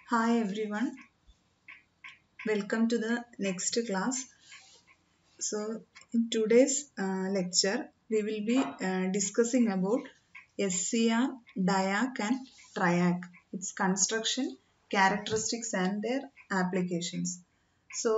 Hi everyone, welcome to the next class. So, in today's uh, lecture, we will be uh, discussing about SCR, DIAC, and TRIAC, its construction, characteristics, and their applications. So,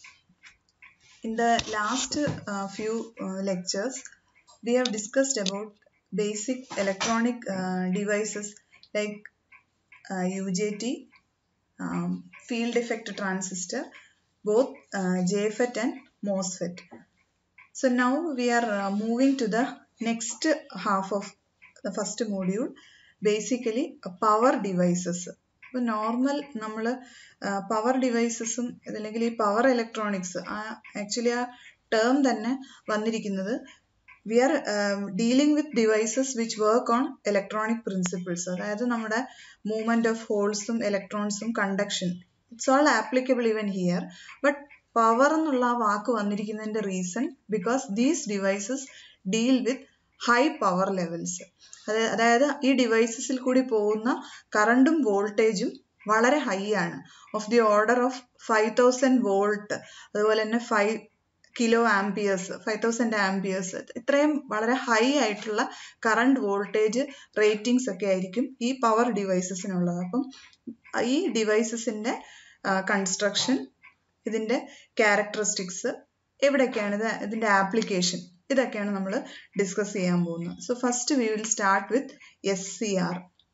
in the last uh, few uh, lectures, we have discussed about basic electronic uh, devices like uh, UJT, um, field effect transistor, both uh, JFET and MOSFET. So now we are uh, moving to the next half of the first module, basically uh, power devices. ഇപ്പോൾ normal നമ്മൾ power ഡിവൈസസും അല്ലെങ്കിൽ ഈ power electronics ആ actually ആ term തന്നെ വന്നിരിക്കുന്നത് we are dealing with devices which work on electronic principles അതായത് നമ്മുടെ മൂവ്മെന്റ് ഓഫ് ഹോൾസും ഇലക്ട്രോൺസും conduction it's all applicable even here but power എന്നുള്ള ആ വാക്ക് വന്നിരിക്കുന്നതിന്റെ reason because these devices deal with high power levels അതായത് ഈ ഡിവൈസസിൽ കൂടി പോകുന്ന കറണ്ടും വോൾട്ടേജും വളരെ ഹൈ ആണ് of the order of five thousand volt അതുപോലെ തന്നെ five kilo amperes five thousand amperes ഇത്രയും വളരെ ഹൈ ആയിട്ടുള്ള കറണ്ട് വോൾട്ടേജ് റേറ്റിംഗ്സ് ഒക്കെ ആയിരിക്കും ഈ പവർ ഡിവൈസസിനുള്ളത് അപ്പം ഈ ഡിവൈസസിന്റെ കൺസ്ട്രക്ഷൻ ഇതിന്റെ ക്യാരക്ടറിസ്റ്റിക്സ് എവിടെയൊക്കെയാണ് ഇത് ഇതിന്റെ ആപ്ലിക്കേഷൻ ഇതൊക്കെയാണ് നമ്മൾ ഡിസ്കസ് ചെയ്യാൻ പോകുന്നത് so first we will start with S C R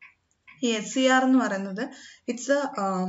ഈ എസ് സി ആർ എന്ന് പറയുന്നത് it's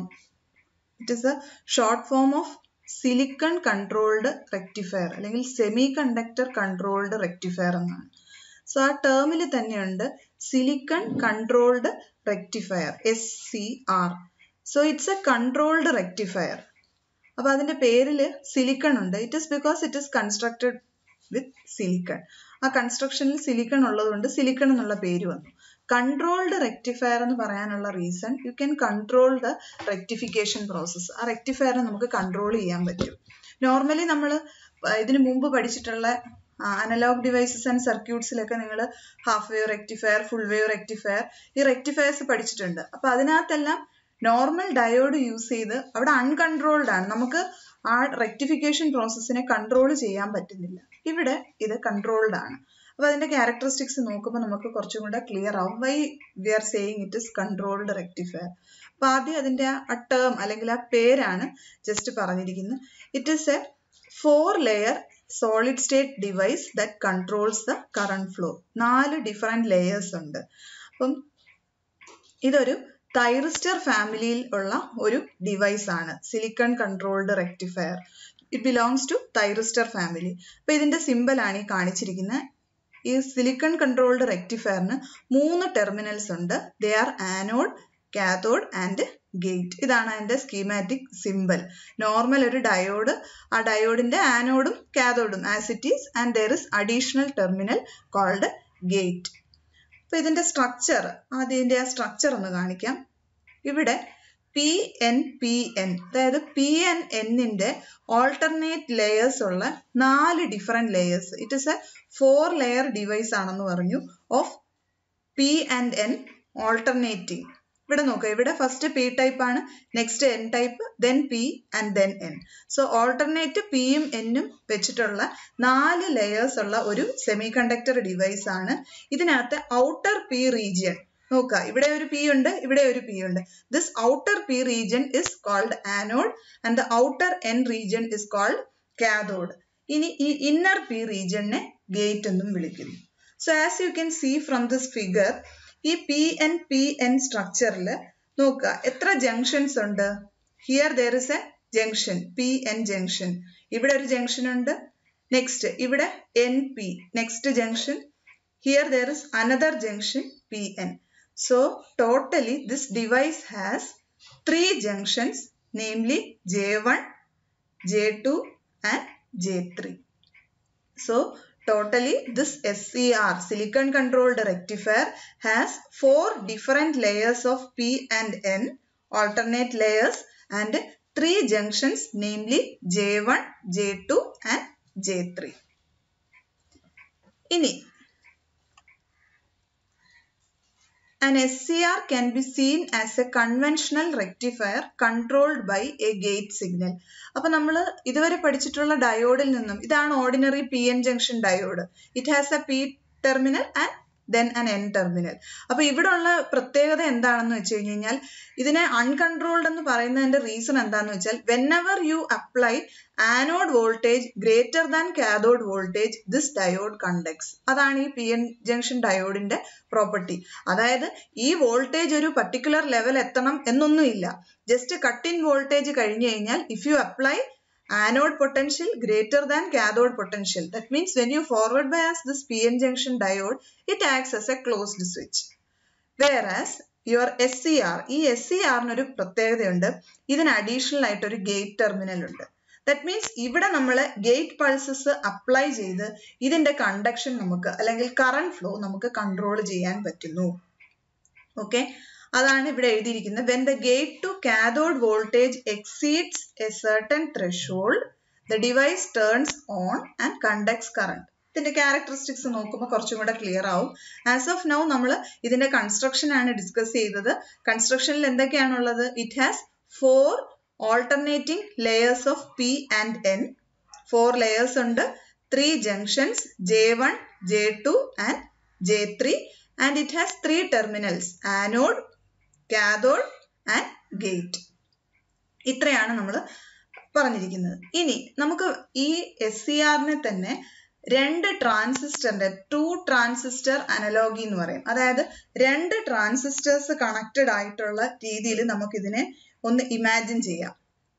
it is a short form of silicon controlled rectifier അല്ലെങ്കിൽ സെമി കണ്ടക്ടർ കൺട്രോൾഡ് റെക്ടിഫയർ എന്നാണ് സോ ആ ടേമിൽ തന്നെയുണ്ട് silicon controlled rectifier S C R so it's a controlled rectifier അപ്പൊ അതിന്റെ പേരിൽ സിലിക്കൺ ഉണ്ട് it is because it is constructed with silicon ആ കൺസ്ട്രക്ഷനിൽ സിലിക്കൺ ഉള്ളതുകൊണ്ട് സിലിക്കൺ എന്നുള്ള പേര് വന്നു കൺട്രോൾഡ് റെക്ടിഫയർ എന്ന് പറയാനുള്ള reason you can control the rectification process ആ റെക്ടിഫയറിനെ നമുക്ക് കൺട്രോൾ ചെയ്യാൻ പറ്റും നോർമലി നമ്മൾ ഇതിനു മുമ്പ് പഠിച്ചിട്ടുള്ള അനലോഗ് ഡിവൈസസ് ആൻഡ് സർക്യൂട്ട്സിലൊക്കെ നിങ്ങൾ half wave rectifier full wave rectifier ഈ റെക്ടിഫയേഴ്സ് പഠിച്ചിട്ടുണ്ട് അപ്പൊ അതിനകത്തെല്ലാം നോർമൽ ഡയോഡ് യൂസ് ചെയ്ത് അവിടെ അൺകൺട്രോൾഡ് ആണ് നമുക്ക് ആ റെക്ടിഫിക്കേഷൻ പ്രോസസ്സിനെ കൺട്രോൾ ചെയ്യാൻ പറ്റുന്നില്ല ഇവിടെ ഇത് കൺട്രോൾഡ് ആണ് അപ്പൊ അതിന്റെ ക്യാരക്ടറിസ്റ്റിക്സ് നോക്കുമ്പോൾ നമുക്ക് കുറച്ചും കൂടെ ക്ലിയർ ആവും why we are saying it is controlled rectifier അപ്പൊ ആദ്യം അതിന്റെ ആ ടേം അല്ലെങ്കിൽ ആ പേരാണ് ജസ്റ്റ് പറഞ്ഞിരിക്കുന്നത് it is a four layer solid state device that controls the current flow നാല് ഡിഫറെന്റ് ലെയേഴ്സ് ഉണ്ട് അപ്പം ഇതൊരു തൈറിസ്റ്റർ ഫാമിലിയിൽ ഉള്ള ഒരു ഡിവൈസ് ആണ് silicon controlled rectifier it belongs to thyristor family അപ്പൊ ഇതിന്റെ സിമ്പൽ ആണ് ഈ കാണിച്ചിരിക്കുന്നത് ഈ സിലിക്കൺ കൺട്രോൾഡ് റെക്ടിഫയറിന് മൂന്ന് ടെർമിനൽസ് ഉണ്ട് they are anode cathode and gate ഇതാണ് അതിന്റെ സ്കീമാറ്റിക് സിമ്പൽ നോർമൽ ഒരു ഡയോഡ് ആ ഡയോഡിന്റെ ആനോഡും കാത്തോഡും as it is and there is additional terminal called gate അപ്പൊ ഇതിന്റെ സ്ട്രക്ചർ ആദ്യം ഇതിന്റെ ആ സ്ട്രക്ചർ ഒന്ന് കാണിക്കാം ഇവിടെ പി എൻ പി എൻ അതായത് പി എൻ എന്നിന്റെ ഓൾട്ടർനേറ്റ് ലെയേഴ്സ് ഉള്ള നാല് different layers it is a four layer device ആണെന്ന് പറഞ്ഞു of P and N alternating ഇവിടെ നോക്കുക ഇവിടെ ഫസ്റ്റ് പി ടൈപ്പ് ആണ് next N type then P and then N so alternate പിയും എന്നും വെച്ചിട്ടുള്ള നാല് ലെയേഴ്സ് ഉള്ള ഒരു സെമി കണ്ടക്ടർ ഡിവൈസ് ആണ് ഇതിനകത്ത് ഔട്ടർ പി റീജിയൻ നോക്കുക ഇവിടെ ഒരു പി ഉണ്ട് ഇവിടെ ഒരു പി ഉണ്ട് this outer P region is called anode and the outer N region is called cathode ഇനി ഈ ഇന്നർ പി റീജിയനെ ഗേറ്റ് എന്നും വിളിക്കുന്നു so as you can see from this figure ഈ പി എൻ പി എൻ സ്ട്രക്ചറിൽ നോക്കുക എത്ര ജംഗ്ഷൻസ് ഉണ്ട് here there is a junction P N junction ഇവിടെ ഒരു ജംഗ്ഷൻ ഉണ്ട് നെക്സ്റ്റ് ഇവിടെ N P next junction here there is another junction P N so totally this device has three junctions namely J one J two and J three so Totally, this SCR, silicon controlled rectifier, has four different layers of P and N, alternate layers, and three junctions, namely J1, J2, and J3. ഇനി An SCR can be seen as a conventional rectifier controlled by a gate signal. അപ്പൊ നമ്മൾ ഇതുവരെ പഠിച്ചിട്ടുള്ള ഡയോഡിൽ നിന്നും ഇതാണ് ordinary P N junction diode it has a P terminal and then an N terminal അപ്പൊ ഇവിടെ ഉള്ള പ്രത്യേകത എന്താണെന്ന് വെച്ച് കഴിഞ്ഞ് കഴിഞ്ഞാൽ ഇതിനെ അൺകൺട്രോൾഡ് എന്ന് പറയുന്നതിന്റെ റീസൺ എന്താണെന്ന് വെച്ചാൽ whenever you apply anode voltage greater than cathode voltage this diode conducts അതാണ് ഈ പി എൻ ജംഗ്ഷൻ ഡയോഡിന്റെ പ്രോപ്പർട്ടി അതായത് ഈ വോൾട്ടേജ് ഒരു പർട്ടിക്കുലർ ലെവൽ എത്തണം എന്നൊന്നുമില്ല ജസ്റ്റ് കട്ട് ഇൻ വോൾട്ടേജ് കഴിഞ്ഞു കഴിഞ്ഞാൽ if you apply anode potential greater than cathode potential. That means when you forward bias this PN junction diode, it acts as a closed switch. Whereas your SCR, ഈ SCR ഒരു പ്രത്യേകതയുണ്ട് ഇതിന് additional ആയിട്ട് ഒരു gate terminal ഉണ്ട് that means ഇവിടെ നമ്മൾ gate pulses apply ചെയ്ത് ഇതിന്റെ കണ്ടക്ഷൻ നമുക്ക് അല്ലെങ്കിൽ കറണ്ട് ഫ്ലോ നമുക്ക് കൺട്രോൾ ചെയ്യാൻ പറ്റുന്നു ഓക്കെ അതാണ് ഇവിടെ എഴുതിയിരിക്കുന്നത് when the gate to cathode voltage exceeds a certain threshold the device turns on and conducts current ഇതിന്റെ ക്യാരക്ടറിസ്റ്റിക്സ് നോക്കുമ്പോൾ കുറച്ചും കൂടെ ക്ലിയർ ആവും ആസ് ഓഫ് നൗ നമ്മൾ ഇതിന്റെ കൺസ്ട്രക്ഷൻ ആണ് ഡിസ്കസ് ചെയ്തത് കൺസ്ട്രക്ഷനിൽ എന്തൊക്കെയാണുള്ളത് it has four alternating layers of P and N four layers ഉണ്ട് three junctions J one J two and J three and it has three terminals anode cathode and gate ഇത്രയാണ് നമ്മൾ പറഞ്ഞിരിക്കുന്നത് ഇനി നമുക്ക് ഈ എസ് സി ആറിനെ തന്നെ രണ്ട് ട്രാൻസിസ്റ്ററിന്റെ ടു ട്രാൻസിസ്റ്റർ അനലോഗി എന്ന് പറയും അതായത് രണ്ട് ട്രാൻസിസ്റ്റേഴ്സ് കണക്റ്റഡ് ആയിട്ടുള്ള രീതിയിൽ നമുക്ക് ഇതിനെ ഒന്ന് ഇമാജിൻ ചെയ്യാം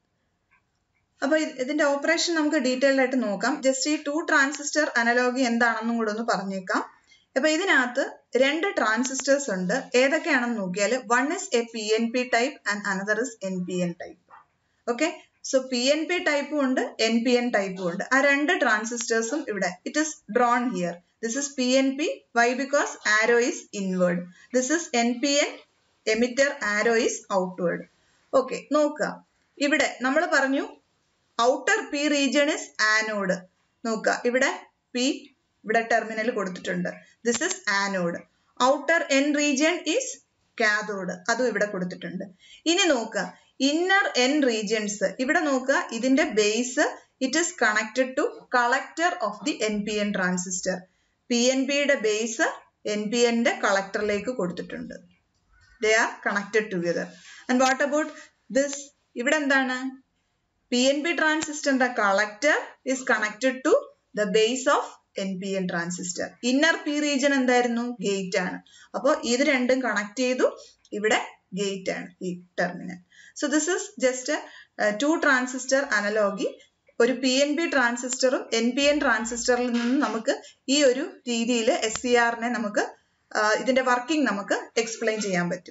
അപ്പൊ ഇതിന്റെ ഓപ്പറേഷൻ നമുക്ക് ഡീറ്റെയിൽഡ് ആയിട്ട് നോക്കാം ജസ്റ്റ് ഈ ടു ട്രാൻസിസ്റ്റർ അനലോഗി എന്താണെന്നും കൂടെ ഒന്ന് പറഞ്ഞേക്കാം അപ്പൊ ഇതിനകത്ത് രണ്ട് ട്രാൻസിസ്റ്റേഴ്സ് ഉണ്ട് ഏതൊക്കെയാണെന്ന് നോക്കിയാൽ one is a P N P type and another is N P N type okay so P N P ടൈപ്പും ഉണ്ട് എൻ പി എൻ ടൈപ്പും ഉണ്ട് ആ രണ്ട് ട്രാൻസിസ്റ്റേഴ്സും ഇവിടെ it is drawn here this is P N P why because arrow is inward this is N P N emitter arrow is outward okay നോക്കുക ഇവിടെ നമ്മൾ പറഞ്ഞു outer P region is anode നോക്കുക ഇവിടെ പി ഇവിടെ ടെർമിനൽ കൊടുത്തിട്ടുണ്ട് this is anode outer N region is cathode അതും ഇവിടെ കൊടുത്തിട്ടുണ്ട് ഇനി നോക്കുക ഇന്നർ എൻ റീജിയൻസ് ഇവിടെ നോക്കുക ഇതിന്റെ base it is connected to collector of the N P N transistor P N പിയുടെ ബേസ് എൻ പി എൻ്റെ കളക്ടറിലേക്ക് കൊടുത്തിട്ടുണ്ട് they are connected together and what about this ഇവിടെ എന്താണ് പി എൻ പി ട്രാൻസിസ്റ്ററിന്റെ collector is connected to the base of N P N transistor inner P region എന്തായിരുന്നു gate ആണ് അപ്പോൾ ഇത് രണ്ടും കണക്ട് ചെയ്തു ഇവിടെ ഗേറ്റ് ആണ് ഈ terminal so this is just two transistor analogy ഒരു പി എൻ പി ട്രാൻസിസ്റ്ററും എൻ പി എൻ ട്രാൻസിസ്റ്ററിൽ നിന്നും നമുക്ക് ഈ ഒരു രീതിയിൽ എസ് സി ആറിനെ നമുക്ക് ഇതിന്റെ വർക്കിംഗ് നമുക്ക് എക്സ്പ്ലെയിൻ ചെയ്യാൻ പറ്റും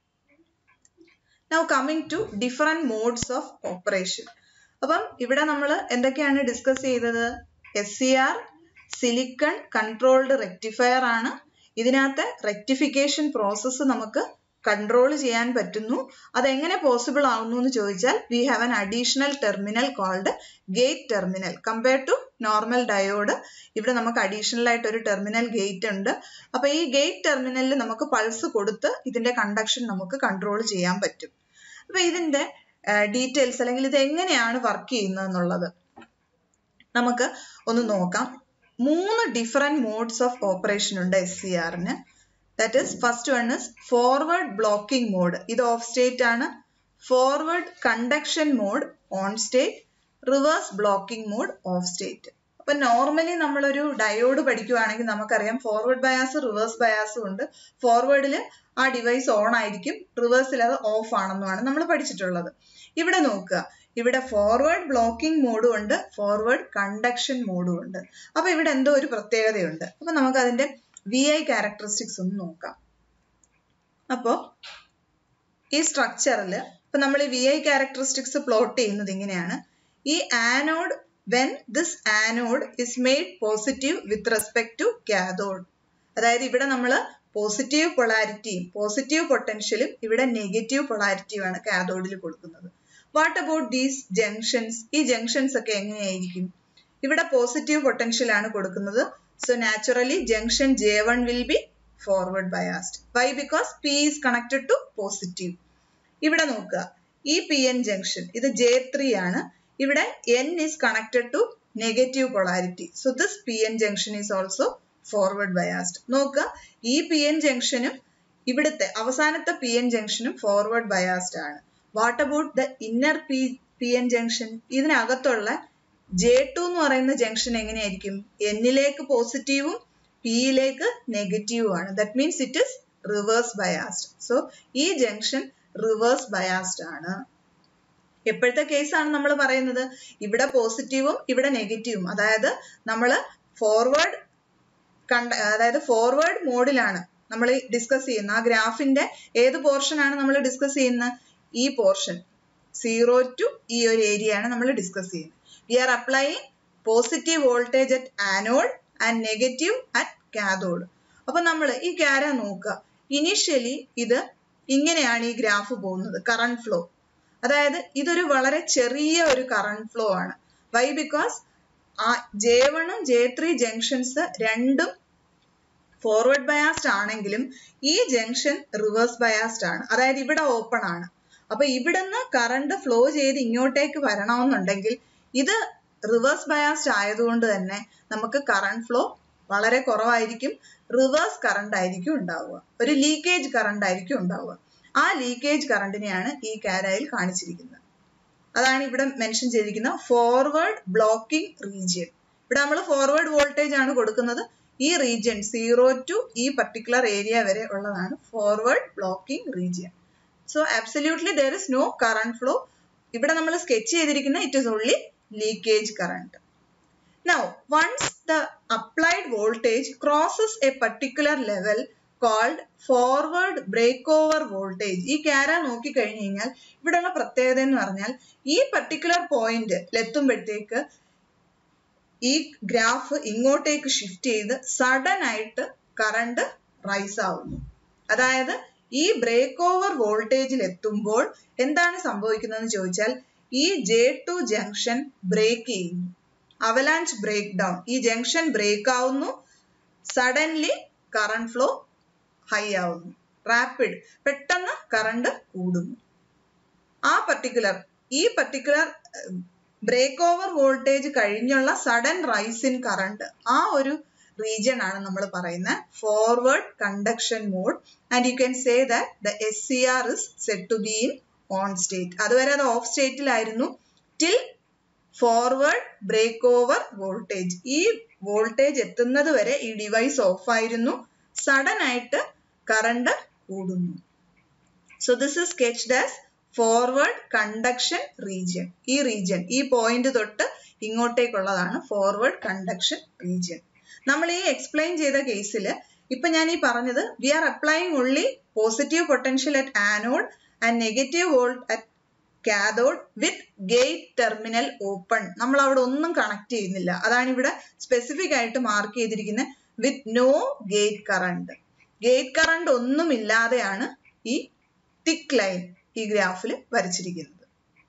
now coming to different modes of operation അപ്പം ഇവിടെ നമ്മൾ എന്തൊക്കെയാണ് ഡിസ്കസ് ചെയ്തത് S C R silicon controlled rectifier ആണ് ഇതിനകത്ത് റെക്ടിഫിക്കേഷൻ പ്രോസസ്സ് നമുക്ക് കൺട്രോൾ ചെയ്യാൻ പറ്റുന്നു അതെങ്ങനെ പോസിബിൾ ആവുന്നു എന്ന് ചോദിച്ചാൽ we have an additional terminal called gate terminal compare to normal diode ഇവിടെ നമുക്ക് അഡീഷണൽ ആയിട്ട് ഒരു ടെർമിനൽ ഗേറ്റ് ഉണ്ട് അപ്പൊ ഈ ഗേറ്റ് ടെർമിനലിൽ നമുക്ക് പൾസ് കൊടുത്ത് ഇതിന്റെ കണ്ടക്ഷൻ നമുക്ക് കൺട്രോൾ ചെയ്യാൻ പറ്റും അപ്പൊ ഇതിന്റെ ഡീറ്റെയിൽസ് അല്ലെങ്കിൽ ഇത് എങ്ങനെയാണ് വർക്ക് ചെയ്യുന്നത് എന്നുള്ളത് നമുക്ക് ഒന്ന് നോക്കാം മൂന്ന് ഡിഫറെന്റ് മോഡ്സ് ഓഫ് ഓപ്പറേഷൻ ഉണ്ട് എസ് സി ആറിന് that is first one is forward blocking mode ഇത് ഓഫ് സ്റ്റേറ്റ് ആണ് forward conduction mode on state reverse blocking mode off state അപ്പൊ നോർമലി നമ്മളൊരു ഡയോഡ് പഠിക്കുവാണെങ്കിൽ നമുക്കറിയാം ഫോർവേഡ് ബയാസ് റിവേഴ്സ് ബയാസും ഉണ്ട് ഫോർവേഡിൽ ആ ഡിവൈസ് ഓൺ ആയിരിക്കും റിവേഴ്സിൽ അത് ഓഫ് ആണെന്നുമാണ് നമ്മൾ പഠിച്ചിട്ടുള്ളത് ഇവിടെ നോക്കുക ഇവിടെ ഫോർവേഡ് ബ്ലോക്കിംഗ് മോഡും ഉണ്ട് ഫോർവേഡ് കണ്ടക്ഷൻ മോഡും ഉണ്ട് അപ്പൊ ഇവിടെ എന്തോ ഒരു പ്രത്യേകതയുണ്ട് അപ്പൊ നമുക്ക് അതിന്റെ വി ഐ ക്യാരക്ടറിസ്റ്റിക്സ് ഒന്ന് നോക്കാം അപ്പോ ഈ സ്ട്രക്ചറിൽ ഇപ്പൊ നമ്മൾ ഈ വി ഐ ക്യാരക്ടറിസ്റ്റിക്സ് പ്ലോട്ട് ചെയ്യുന്നത് ഇങ്ങനെയാണ് ഈ anode when this anode is made positive with respect to cathode അതായത് ഇവിടെ നമ്മൾ പോസിറ്റീവ് പൊളാരിറ്റിയും പോസിറ്റീവ് പൊട്ടൻഷ്യലും ഇവിടെ നെഗറ്റീവ് പൊളാരിറ്റിയുമാണ് കാഥോഡിൽ കൊടുക്കുന്നത് വാട്ട് അബൌട്ട് ദീസ് ജംഗ്ഷൻസ് ഈ ജംഗ്ഷൻസ് ഒക്കെ എങ്ങനെയായിരിക്കും ഇവിടെ പോസിറ്റീവ് പൊട്ടൻഷ്യൽ ആണ് കൊടുക്കുന്നത് so naturally junction J one will be forward biased why because P is connected to positive ഇവിടെ നോക്കുക ഈ പി എൻ ജംഗ്ഷൻ ഇത് ജെ ത്രീ ആണ് ഇവിടെ N is connected to negative polarity so this P N junction is also forward biased നോക്കുക ഈ P N ജംഗ്ഷനും ഇവിടുത്തെ അവസാനത്തെ പി എൻ ജംഗ്ഷനും ഫോർവേഡ് ബയാസ്ഡ് ആണ് what about the inner P P N junction ഇതിനകത്തുള്ള ജെ ടു എന്ന് പറയുന്ന ജംഗ്ഷൻ എങ്ങനെയായിരിക്കും എന്നിലേക്ക് പോസിറ്റീവും പിയിലേക്ക് നെഗറ്റീവും ആണ് that means it is reverse biased so ഈ ജംഗ്ഷൻ റിവേഴ്സ് ബയാസ്ഡ് ആണ് എപ്പോഴത്തെ കേസാണ് നമ്മൾ പറയുന്നത് ഇവിടെ പോസിറ്റീവും ഇവിടെ നെഗറ്റീവും അതായത് നമ്മൾ ഫോർവേഡ് കണ്ട അതായത് ഫോർവേഡ് മോഡിലാണ് നമ്മൾ ഡിസ്കസ് ചെയ്യുന്നത് ആ ഗ്രാഫിന്റെ ഏത് പോർഷൻ ആണ് നമ്മൾ ഡിസ്കസ് ചെയ്യുന്നത് ഈ പോർഷൻ സീറോ ടു ഈ ഒരു ഏരിയ ആണ് നമ്മൾ ഡിസ്കസ് ചെയ്യുന്നത് we are applying positive voltage at anode and negative at cathode അപ്പൊ നമ്മൾ ഈ ക്യാര നോക്കുക ഇനീഷ്യലി ഇത് ഇങ്ങനെയാണ് ഈ ഗ്രാഫ് പോകുന്നത് കറണ്ട് ഫ്ലോ അതായത് ഇതൊരു വളരെ ചെറിയ ഒരു കറണ്ട് ഫ്ലോ ആണ് വൈ ബിക്കോസ് ആ ജെ വണ്ണും ജെ ത്രീ ജംഗ്ഷൻസ് രണ്ടും ഫോർവേഡ് ബയാസ്ഡ് ആണെങ്കിലും ഈ ജംഗ്ഷൻ റിവേഴ്സ് ബയാസ്ഡ് ആണ് അതായത് ഇവിടെ ഓപ്പൺ ആണ് അപ്പൊ ഇവിടുന്ന് കറണ്ട് ഫ്ലോ ചെയ്ത് ഇങ്ങോട്ടേക്ക് വരണമെന്നുണ്ടെങ്കിൽ ഇത് റിവേഴ്സ് ബയാസ്ഡ് ആയതുകൊണ്ട് തന്നെ നമുക്ക് കറണ്ട് ഫ്ലോ വളരെ കുറവായിരിക്കും റിവേഴ്സ് കറണ്ട് ആയിരിക്കും ഉണ്ടാവുക ഒരു ലീക്കേജ് കറണ്ട് ആയിരിക്കും ഉണ്ടാവുക ആ ലീക്കേജ് കറണ്ടിനെയാണ് ഈ കാരയിൽ കാണിച്ചിരിക്കുന്നത് അതാണ് ഇവിടെ മെൻഷൻ ചെയ്തിരിക്കുന്ന ഫോർവേഡ് ബ്ലോക്കിംഗ് റീജിയൻ ഇവിടെ നമ്മൾ ഫോർവേഡ് വോൾട്ടേജ് ആണ് കൊടുക്കുന്നത് ഈ റീജിയൻ സീറോ ടു ഈ പർട്ടിക്കുലർ ഏരിയ വരെ ഉള്ളതാണ് forward blocking region so absolutely there is no current flow ഇവിടെ നമ്മൾ സ്കെച്ച് ചെയ്തിരിക്കുന്ന it is only leakage current Now, once the applied voltage crosses a particular level called forward breakover voltage ഈ ക്യാര നോക്കി കഴിഞ്ഞു കഴിഞ്ഞാൽ ഇവിടെയുള്ള പ്രത്യേകത എന്ന് പറഞ്ഞാൽ ഈ പർട്ടിക്കുലർ പോയിന്റ് എത്തുമ്പോഴത്തേക്ക് ഈ ഗ്രാഫ് ഇങ്ങോട്ടേക്ക് ഷിഫ്റ്റ് ചെയ്ത് സഡൻ ആയിട്ട് കറണ്ട് റൈസ് ആവുന്നു അതായത് ഈ ബ്രേക്ക് ഓവർ വോൾട്ടേജിൽ എത്തുമ്പോൾ എന്താണ് സംഭവിക്കുന്നതെന്ന് ചോദിച്ചാൽ ഈ ജെ ടു ജംഗ്ഷൻ ബ്രേക്ക് ചെയ്യുന്നു അവലാഞ്ച് ബ്രേക്ക് ഡൗൺ ഈ ജംഗ്ഷൻ ബ്രേക്ക് ആവുന്നു സഡൻലി കറണ്ട് ഫ്ലോ ഹൈ ആവുന്നു റാപ്പിഡ് പെട്ടെന്ന് കറണ്ട് കൂടുന്നു ആ പർട്ടിക്കുലർ ഈ പർട്ടിക്കുലർ ബ്രേക്ക് ഓവർ വോൾട്ടേജ് കഴിഞ്ഞുള്ള സഡൻ റൈസ് ഇൻ കറണ്ട് ആ ഒരു റീജിയൻ ആണ് നമ്മൾ പറയുന്ന forward conduction mode and you can say that the S C R is set to be in on state അതുവരെ അത് ഓഫ് സ്റ്റേറ്റിലായിരുന്നു till forward break over voltage ഈ വോൾട്ടേജ് എത്തുന്നത് വരെ ഈ ഡിവൈസ് ഓഫ് ആയിരുന്നു സഡൻ ആയിട്ട് കറണ്ട് കൂടുന്നു so this is sketched as forward conduction region ഈ റീജിയൻ ഈ പോയിന്റ് തൊട്ട് ഇങ്ങോട്ടേക്കുള്ളതാണ് ഫോർവേഡ് കണ്ടക്ഷൻ റീജിയൻ നമ്മൾ ഈ എക്സ്പ്ലെയിൻ ചെയ്ത കേസിൽ ഇപ്പൊ ഞാൻ ഈ പറഞ്ഞത് we are applying only positive potential at anode and negative volt at cathode with gate terminal open നമ്മൾ അവിടെ ഒന്നും കണക്ട് ചെയ്യുന്നില്ല അതാണ് ഇവിടെ സ്പെസിഫിക് ആയിട്ട് മാർക്ക് ചെയ്തിരിക്കുന്നത് with no gate current gate current ഒന്നും ഇല്ലാതെയാണ് ഈ തിക്ക് ലൈൻ ഈ ഗ്രാഫിൽ വരച്ചിരിക്കുന്നത്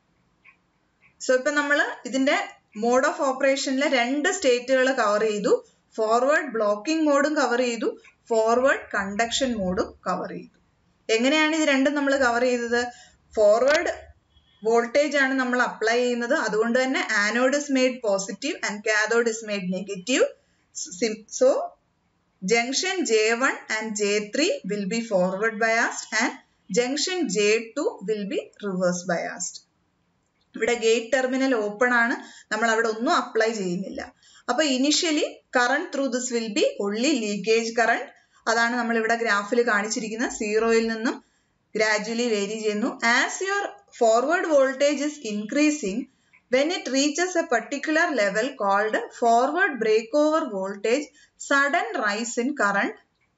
സോ ഇപ്പൊ നമ്മൾ ഇതിന്റെ മോഡ് ഓഫ് ഓപ്പറേഷനിലെ രണ്ട് സ്റ്റേറ്റുകൾ കവർ ചെയ്തു ഫോർവേഡ് ബ്ലോക്കിംഗ് മോഡും കവർ ചെയ്തു ഫോർവേഡ് കണ്ടക്ഷൻ മോഡും കവർ ചെയ്തു എങ്ങനെയാണ് ഇത് രണ്ടും നമ്മൾ കവർ ചെയ്തത് ഫോർവേഡ് വോൾട്ടേജ് ആണ് നമ്മൾ അപ്ലൈ ചെയ്യുന്നത് അതുകൊണ്ട് തന്നെ anode is made positive and cathode is made negative so junction J one and J three will be forward biased and junction J two will be reverse biased ഇവിടെ gate terminal open ആണ് നമ്മൾ അവിടെ ഒന്നും apply ചെയ്യുന്നില്ല അപ്പൊ initially current through this will be only leakage current അതാണ് നമ്മൾ ഇവിടെ ഗ്രാഫിൽ കാണിച്ചിരിക്കുന്നത് സീറോയിൽ നിന്നും ഗ്രാജുവലി വേരി ചെയ്യുന്നു as your forward voltage is increasing when it reaches a particular level called forward breakover voltage sudden rise in current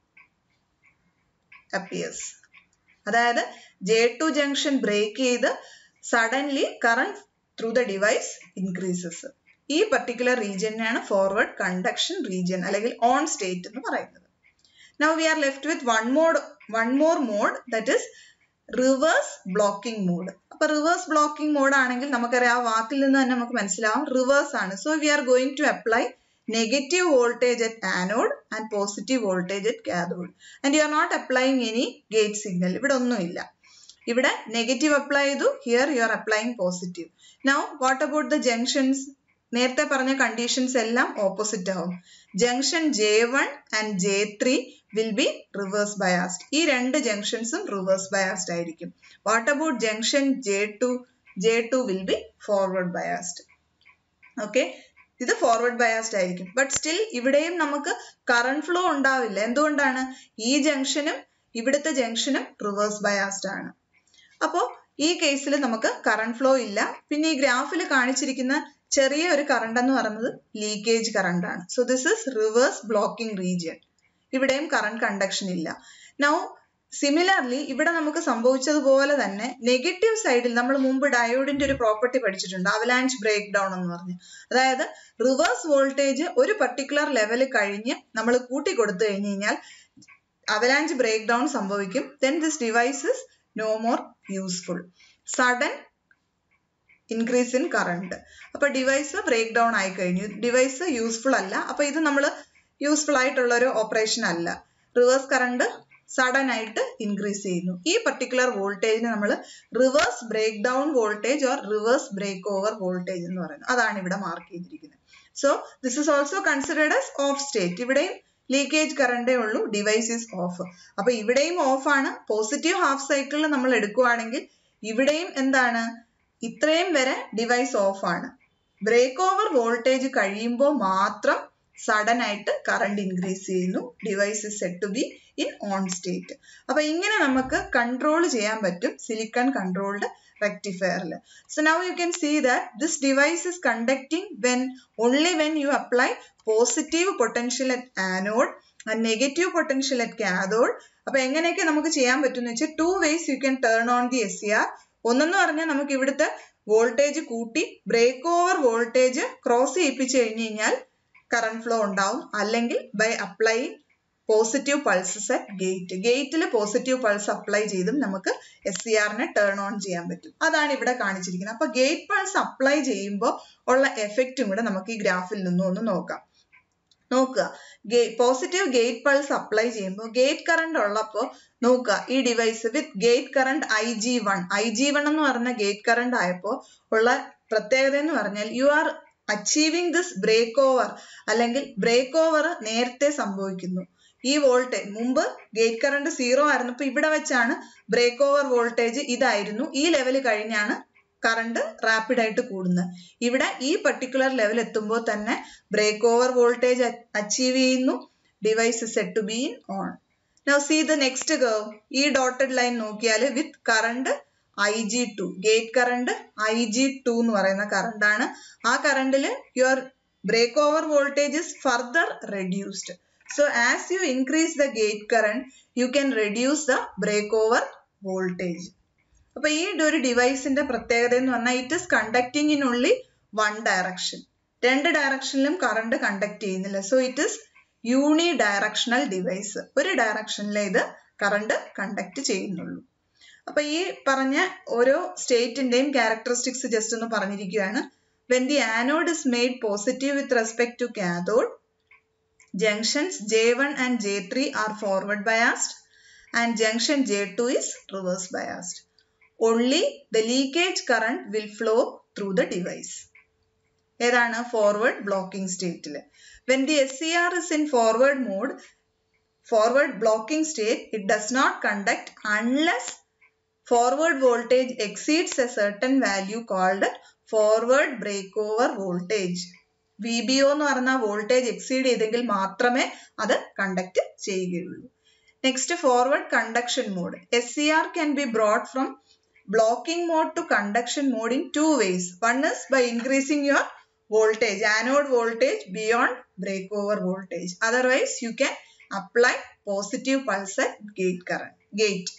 appears അതായത് J two junction break ചെയ്ത് suddenly current through the device increases ഈ particular റീജിയനാണ് forward conduction region അല്ലെങ്കിൽ on state എന്ന് പറയുന്നത് now we are left with one mode one more mode that is reverse blocking mode അപ്പൊ reverse blocking mode ആണെങ്കിൽ നമുക്കറിയാം ആ വാക്കിൽ നിന്ന് തന്നെ നമുക്ക് മനസ്സിലാവും റിവേഴ്സ് ആണ് so we are going to apply negative voltage at anode and positive voltage at cathode. And you are not applying any gate signal. ഇവിടെ ഒന്നുമില്ല ഇവിടെ നെഗറ്റീവ് അപ്ലൈ ചെയ്തു here you are applying positive now what about the junctions നേരത്തെ പറഞ്ഞ conditions എല്ലാം opposite ആവും junction J one and J three will be reverse biased ഈ രണ്ട് ജംഗ്ഷൻസും റിവേഴ്സ് ബയാസ്ഡ് ആയിരിക്കും what about junction J two J two will be forward biased okay ഇത് forward biased ആയിരിക്കും ബട്ട് സ്റ്റിൽ ഇവിടെയും നമുക്ക് കറണ്ട് ഫ്ലോ ഉണ്ടാവില്ല എന്തുകൊണ്ടാണ് ഈ ജംഗ്ഷനും ഇവിടുത്തെ ജംഗ്ഷനും റിവേഴ്സ് ബയാസ്ഡ് ആണ് അപ്പോൾ ഈ കേസിൽ നമുക്ക് കറണ്ട് ഫ്ലോ ഇല്ല പിന്നെ ഈ ഗ്രാഫിൽ കാണിച്ചിരിക്കുന്ന ചെറിയ ഒരു കറണ്ട് എന്ന് പറയുന്നത് ലീക്കേജ് കറണ്ട് ആണ് so this is reverse blocking region ഇവിടെയും കറണ്ട് കണ്ടക്ഷൻ ഇല്ല നൗ സിമിലർലി ഇവിടെ നമുക്ക് സംഭവിച്ചതുപോലെ തന്നെ നെഗറ്റീവ് സൈഡിൽ നമ്മൾ മുമ്പ് ഡയോഡിന്റെ ഒരു പ്രോപ്പർട്ടി പഠിച്ചിട്ടുണ്ട് അവലാൻച്ച് ബ്രേക്ക് ഡൗൺ എന്ന് പറഞ്ഞ് അതായത് റിവേഴ്സ് വോൾട്ടേജ് ഒരു പർട്ടിക്കുലർ ലെവൽ കഴിഞ്ഞ് നമ്മൾ കൂട്ടി കൊടുത്തു കഴിഞ്ഞ് കഴിഞ്ഞാൽ അവലാൻച്ച് ബ്രേക്ക് ഡൗൺ സംഭവിക്കും then this device is no more useful sudden increase in current അപ്പൊ ഡിവൈസ് ബ്രേക്ക് ഡൗൺ ആയി കഴിഞ്ഞു ഡിവൈസ് യൂസ്ഫുൾ അല്ല അപ്പൊ ഇത് നമ്മൾ യൂസ്ഫുൾ ആയിട്ടുള്ള ഒരു ഓപ്പറേഷൻ അല്ല റിവേഴ്സ് കറണ്ട് സഡൻ ആയിട്ട് ഇൻക്രീസ് ചെയ്യുന്നു ഈ പർട്ടിക്കുലർ വോൾട്ടേജിന് നമ്മൾ reverse break down voltage or reverse break over voltage എന്ന് പറയുന്നത് അതാണ് ഇവിടെ മാർക്ക് ചെയ്തിരിക്കുന്നത് so this is also considered as off state ഇവിടെയും ലീക്കേജ് കറണ്ടേ ഉള്ളൂ ഡിവൈസ് ഈസ് ഓഫ് അപ്പൊ ഇവിടെയും ഓഫ് ആണ് പോസിറ്റീവ് ഹാഫ് സൈക്കിളിൽ നമ്മൾ എടുക്കുവാണെങ്കിൽ ഇവിടെയും എന്താണ് ഇത്രയും വരെ ഡിവൈസ് ഓഫ് ആണ് ബ്രേക്ക് ഓവർ വോൾട്ടേജ് കഴിയുമ്പോൾ മാത്രം സഡൻ ആയിട്ട് കറണ്ട് ഇൻക്രീസ് ചെയ്യുന്നു device is set to be in on state അപ്പൊ ഇങ്ങനെ നമുക്ക് കൺട്രോൾ ചെയ്യാൻ പറ്റും silicon controlled rectifier. So now you can see that this device is conducting when only when you apply positive potential at anode and negative potential at cathode. അപ്പൊ എങ്ങനെയൊക്കെ നമുക്ക് ചെയ്യാൻ പറ്റും എന്ന് വെച്ചാൽ two ways you can turn on the S C R ഒന്നെന്ന് പറഞ്ഞാൽ നമുക്ക് ഇവിടുത്തെ വോൾട്ടേജ് കൂട്ടി ബ്രേക്ക് ഓവർ വോൾട്ടേജ് ക്രോസ് ചെയ്യിപ്പിച്ചു കഴിഞ്ഞു കഴിഞ്ഞാൽ കറണ്ട് ഫ്ലോ ഉണ്ടാവും അല്ലെങ്കിൽ by applying positive pulses at gate ഗേറ്റിൽ പോസിറ്റീവ് പൾസ് അപ്ലൈ ചെയ്തും നമുക്ക് എസ് സി ആറിനെ ടേൺ ഓൺ ചെയ്യാൻ പറ്റും അതാണ് ഇവിടെ കാണിച്ചിരിക്കുന്നത് അപ്പൊ ഗേറ്റ് പൾസ് അപ്ലൈ ചെയ്യുമ്പോൾ ഉള്ള എഫക്റ്റും കൂടെ നമുക്ക് ഈ ഗ്രാഫിൽ നിന്നും ഒന്ന് നോക്കാം നോക്കുക പോസിറ്റീവ് ഗേറ്റ് പൾസ് അപ്ലൈ ചെയ്യുമ്പോൾ ഗേറ്റ് കറണ്ട് ഉള്ളപ്പോൾ നോക്കുക ഈ device with gate current I G one I G one എന്ന് പറഞ്ഞ ഗേറ്റ് കറണ്ട് ആയപ്പോൾ ഉള്ള പ്രത്യേകത എന്ന് പറഞ്ഞാൽ you are achieving this break over അല്ലെങ്കിൽ ബ്രേക്ക് ഓവർ നേരത്തെ സംഭവിക്കുന്നു ഈ വോൾട്ടേജ് മുമ്പ് ഗേറ്റ് കറണ്ട് സീറോ ആയിരുന്നു ഇപ്പൊ ഇവിടെ വെച്ചാണ് ബ്രേക്ക് ഓവർ വോൾട്ടേജ് ഇതായിരുന്നു ഈ ലെവൽ കഴിഞ്ഞാണ് കറണ്ട് റാപ്പിഡ് ആയിട്ട് കൂടുന്നത് ഇവിടെ ഈ പർട്ടിക്കുലർ ലെവൽ എത്തുമ്പോൾ തന്നെ ബ്രേക്ക് ഓവർ വോൾട്ടേജ് അച്ചീവ് ചെയ്യുന്നു device set to be in on now see the next curve ഈ ഡോട്ടഡ് ലൈൻ നോക്കിയാൽ with current I G two gate current I G two എന്ന് പറയുന്ന കറണ്ട് ആണ് ആ കറണ്ടിൽ your break over voltage is further reduced So as you increase the gate current, you can reduce the breakover voltage. അപ്പൊ ഈ ഒരു ഡിവൈസിന്റെ പ്രത്യേകത എന്ന് പറഞ്ഞാൽ it is conducting in only one direction രണ്ട് ഡയറക്ഷനിലും കറണ്ട് കണ്ടക്ട് ചെയ്യുന്നില്ല so it is unidirectional device ഒരു ഡയറക്ഷനിലെ ഇത് കറണ്ട് കണ്ടക്ട് ചെയ്യുന്നുള്ളൂ അപ്പൊ ഈ പറഞ്ഞ ഓരോ സ്റ്റേറ്റിന്റെയും ക്യാരക്ടറിസ്റ്റിക്സ് ജസ്റ്റ് ഒന്ന് പറഞ്ഞിരിക്കുകയാണ് when the anode is made positive with respect to cathode junctions J1 and J3 are forward biased and junction J2 is reverse biased. Only the leakage current will flow through the device. ഏതാണ് forward blocking സ്റ്റേറ്റിൽ when the S C R is in forward mode forward blocking state it does not conduct unless forward voltage exceeds a certain value called forward break over voltage V B O എന്ന് പറഞ്ഞ voltage exceed ചെയ്തെങ്കിൽ മാത്രമേ അത് conduct ചെയ്യുകയുള്ളൂ next forward conduction mode S C R can be brought from blocking mode to conduction mode in two ways one is by increasing your voltage anode voltage beyond break over voltage otherwise you can apply positive pulse at gate current gate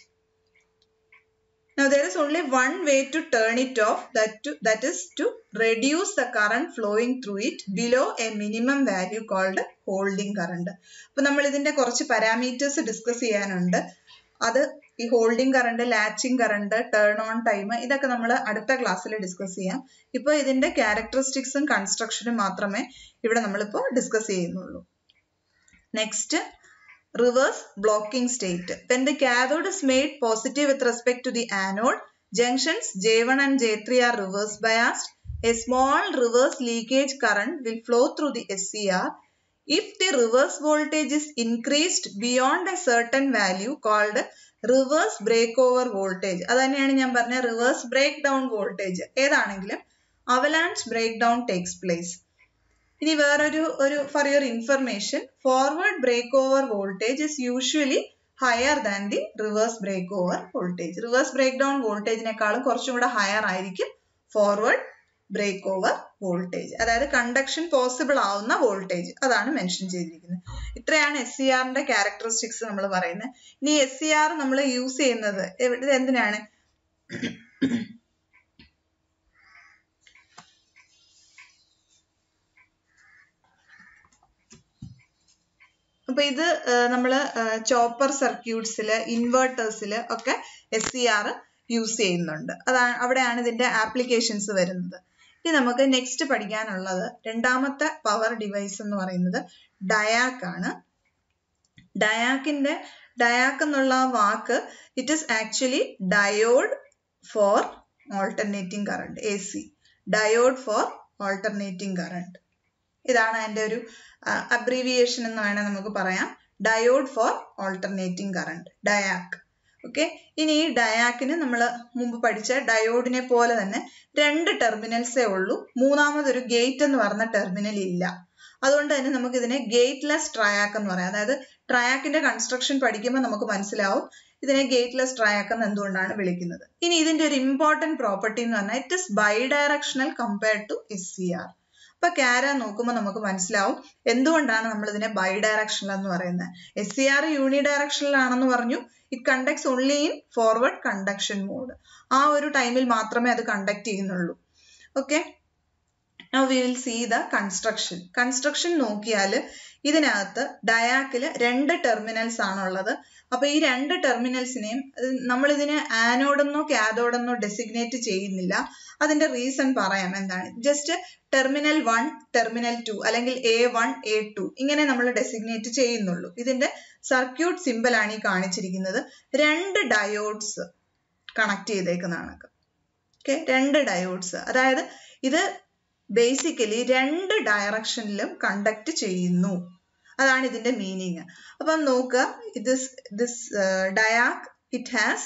Now there is only one way to turn it off that, to, that is to reduce the current flowing through it below a minimum value called holding current. അപ്പോൾ നമ്മൾ ഇതിന്റെ കുറച്ച് parameters discuss ചെയ്യാനുണ്ട് അത് ഈ holding current latching current turn on time ഇതൊക്കെ നമ്മൾ അടുത്ത ക്ലാസ്സിൽ ഡിസ്കസ് ചെയ്യാം ഇപ്പോൾ ഇതിന്റെ ക്യാരക്ടറിസ്റ്റിക്സും കൺസ്ട്രക്ഷനും മാത്രമേ ഇവിടെ നമ്മളിപ്പോൾ ഡിസ്കസ് ചെയ്യുന്നുള്ളൂ next reverse blocking state when the cathode is made positive with respect to the anode junctions J1 and J3 are reverse biased. A small reverse leakage current will flow through the SCR if the reverse voltage is increased beyond a certain value called reverse breakover voltage. അത് തന്നെയാണ് ഞാൻ പറഞ്ഞ reverse break down voltage ഏതാണെങ്കിലും avalanche break down takes place ഇനി വേറൊരു ഒരു for your information forward break over voltage is usually higher than the reverse break over voltage reverse break down വോൾട്ടേജിനേക്കാളും കുറച്ചും കൂടെ ഹയർ ആയിരിക്കും ഫോർവേഡ് ബ്രേക്ക് ഓവർ വോൾട്ടേജ് അതായത് conduction possible ആവുന്ന voltage അതാണ് മെൻഷൻ ചെയ്തിരിക്കുന്നത് ഇത്രയാണ് എസ് സി ആറിന്റെ ക്യാരക്ടറിസ്റ്റിക്സ് നമ്മൾ പറയുന്നത് ഇനി എസ് സി ആർ നമ്മൾ യൂസ് ചെയ്യുന്നത് ഇത് എന്തിനാണ് അപ്പൊ ഇത് നമ്മൾ ചോപ്പർ സർക്യൂട്ട്സിൽ ഇൻവേർട്ടേഴ്സിൽ ഒക്കെ എസ് സി ആർ യൂസ് ചെയ്യുന്നുണ്ട് അതാണ് അവിടെയാണ് ഇതിന്റെ ആപ്ലിക്കേഷൻസ് വരുന്നത് ഇനി നമുക്ക് നെക്സ്റ്റ് പഠിക്കാനുള്ളത് രണ്ടാമത്തെ പവർ ഡിവൈസ് എന്ന് പറയുന്നത് ഡയാക്ക് ആണ് ഡയാക്കിന്റെ ഡയാക്ക് എന്നുള്ള വാക്ക് it is actually diode for alternating current A C diode for alternating current ഇതാണ് അതിന്റെ ഒരു അബ്രീവിയേഷൻ എന്ന് വേണേൽ നമുക്ക് പറയാം diode for alternating current DIAC okay ഇനി ഈ ഡയാക്കിന് നമ്മൾ മുമ്പ് പഠിച്ച ഡയോഡിനെ പോലെ തന്നെ രണ്ട് ടെർമിനൽസേ ഉള്ളൂ മൂന്നാമതൊരു ഗേറ്റ് എന്ന് പറഞ്ഞ ടെർമിനൽ ഇല്ല അതുകൊണ്ട് തന്നെ നമുക്ക് ഇതിനെ ഗേറ്റ്ലെസ് ട്രയാക്ക് എന്ന് പറയാം അതായത് ട്രയാക്കിന്റെ കൺസ്ട്രക്ഷൻ പഠിക്കുമ്പോൾ നമുക്ക് മനസ്സിലാവും ഇതിനെ ഗേറ്റ്ലെസ് ട്രയാക്ക് എന്ന് എന്തുകൊണ്ടാണ് വിളിക്കുന്നത് ഇനി ഇതിന്റെ ഒരു ഇമ്പോർട്ടന്റ് പ്രോപ്പർട്ടി എന്ന് പറഞ്ഞാൽ it is bidirectional compared to S C R അപ്പൊ കാര നോക്കുമ്പോൾ നമുക്ക് മനസ്സിലാവും എന്തുകൊണ്ടാണ് നമ്മൾ ഇതിനെ ബൈ ഡയറക്ഷണൽ എന്ന് പറയുന്നത് S C R unidirectional ആണെന്ന് പറഞ്ഞു it conducts only in forward conduction mode ആ ഒരു ടൈമിൽ മാത്രമേ അത് കണ്ടക്ട് ചെയ്യുന്നുള്ളൂ okay Now we will see the construction. Construction നോക്കിയാൽ ഇതിനകത്ത് ഡയാക്കിൽ രണ്ട് ടെർമിനൽസ് ആണുള്ളത് അപ്പൊ ഈ രണ്ട് ടെർമിനൽസിനെയും നമ്മൾ ഇതിനെ ആനോഡെന്നോ കാഥോഡെന്നോ ഡെസിഗ്നേറ്റ് ചെയ്യുന്നില്ല അതിന്റെ റീസൺ പറയാം എന്താണ് just terminal one terminal two അല്ലെങ്കിൽ എ വൺ എ ടു ഇങ്ങനെ നമ്മൾ ഡെസിഗ്നേറ്റ് ചെയ്യുന്നുള്ളൂ ഇതിന്റെ സർക്യൂട്ട് സിമ്പിൾ ആണ് ഈ കാണിച്ചിരിക്കുന്നത് രണ്ട് ഡയോഡ്സ് കണക്ട് ചെയ്തേക്കുന്നതാണ് ഓക്കെ രണ്ട് ഡയോഡ്സ് അതായത് ഇത് ബേസിക്കലി രണ്ട് ഡയറക്ഷനിലും കണ്ടക്ട് ചെയ്യുന്നു അതാണ് ഇതിന്റെ മീനിങ് അപ്പം നോക്കുക ഇത് this diac it has